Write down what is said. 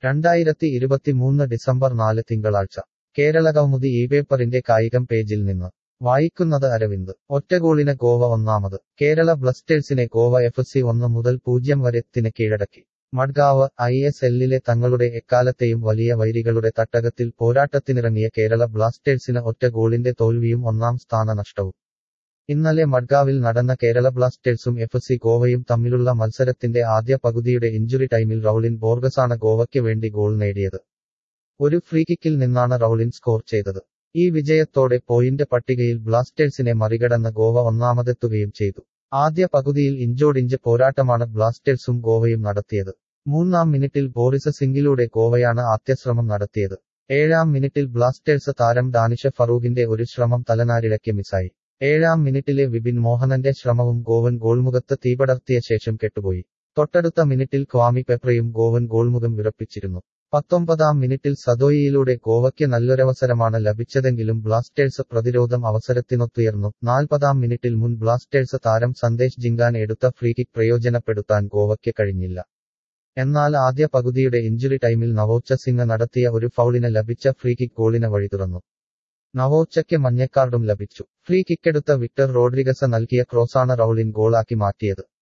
രണ്ടായിരത്തി ഇരുപത്തിമൂന്ന് ഡിസംബർ നാല് തിങ്കളാഴ്ച കേരള കൗമുദി ഈ പേപ്പറിന്റെ കായികം പേജിൽ നിന്ന് വായിക്കുന്നത് അരവിന്ദ് ഒറ്റഗോളിന് ഗോവ ഒന്നാമത് കേരള ബ്ലസ്റ്റേഴ്സിനെ ഗോവ എഫ് സി ഒന്ന് മുതൽ പൂജ്യം വരെ ത്തിന് കീഴടക്കി മഡ്ഗാവ് ഐ എസ് എല്ലിലെ തങ്ങളുടെ എക്കാലത്തെയും വലിയ വൈരികളുടെ തട്ടകത്തിൽ പോരാട്ടത്തിനിറങ്ങിയ കേരള ബ്ലാസ്റ്റേഴ്സിന് ഒറ്റ ഗോളിന്റെ തോൽവിയും ഒന്നാം സ്ഥാന നഷ്ടവും ഇന്നലെ മഡ്ഗാവിൽ നടന്ന കേരള ബ്ലാസ്റ്റേഴ്സും എഫ് സി ഗോവയും തമ്മിലുള്ള മത്സരത്തിന്റെ ആദ്യ പകുതിയുടെ ഇഞ്ചുറി ടൈമിൽ റൌളിൻ ബോർഗസാണ് ഗോവയ്ക്ക് വേണ്ടി ഗോൾ നേടിയത് ഒരു ഫ്രീകിക്കിൽ നിന്നാണ് റൌളിൻ സ്കോർ ചെയ്തത് ഈ വിജയത്തോടെ പോയിന്റ് പട്ടികയിൽ ബ്ലാസ്റ്റേഴ്സിനെ മറികടന്ന് ഗോവ ഒന്നാമതെത്തുകയും ചെയ്തു ആദ്യ പകുതിയിൽ ഇഞ്ചോടിഞ്ച് പോരാട്ടമാണ് ബ്ലാസ്റ്റേഴ്സും ഗോവയും നടത്തിയത് മൂന്നാം മിനിറ്റിൽ ബോറിസ സിംഗിലൂടെ ഗോവയാണ് ആദ്യശ്രമം നടത്തിയത് ഏഴാം മിനിറ്റിൽ ബ്ലാസ്റ്റേഴ്സ് താരം ഡാനിഷ ഫറൂഖിന്റെ ഒരു ശ്രമം തലനാരിഴയ്ക്ക് മിസ്സായി ഏഴാം മിനിറ്റിലെ വിപിൻ മോഹനന്റെ ശ്രമവും ഗോവൻ ഗോൾമുഖത്ത് തീപടർത്തിയ ശേഷം കെട്ടുപോയി തൊട്ടടുത്ത മിനിറ്റിൽ ക്വാമി പെപ്രയും ഗോവൻ ഗോൾമുഖം വിറപ്പിച്ചിരുന്നു പത്തൊമ്പതാം മിനിറ്റിൽ സദോയിയിലൂടെ ഗോവയ്ക്ക് നല്ലൊരവസരമാണ് ലഭിച്ചതെങ്കിലും ബ്ലാസ്റ്റേഴ്സ് പ്രതിരോധം അവസരത്തിനൊത്തുയർന്നു നാൽപ്പതാം മിനിറ്റിൽ മുൻ ബ്ലാസ്റ്റേഴ്സ് താരം സന്ദേശ് ജിങ്കാൻ എടുത്ത ഫ്രീകിക്ക് പ്രയോജനപ്പെടുത്താൻ ഗോവയ്ക്ക് കഴിഞ്ഞില്ല എന്നാൽ ആദ്യ പകുതിയുടെ ഇഞ്ചുറി ടൈമിൽ നവോച്ച സിംഗ് നടത്തിയ ഒരു ഫൗളിന് ലഭിച്ച ഫ്രീകിക്ക് ഗോളിന് വഴി തുറന്നു നവോച്ചയ്ക്ക് മഞ്ഞക്കാർഡും ലഭിച്ചു ഫ്രീ കിക്കെടുത്ത വിക്ടർ റോഡ്രിഗസ് നൽകിയ ക്രോസാണ് റൌളിൻ ഗോളാക്കി മാറ്റിയത്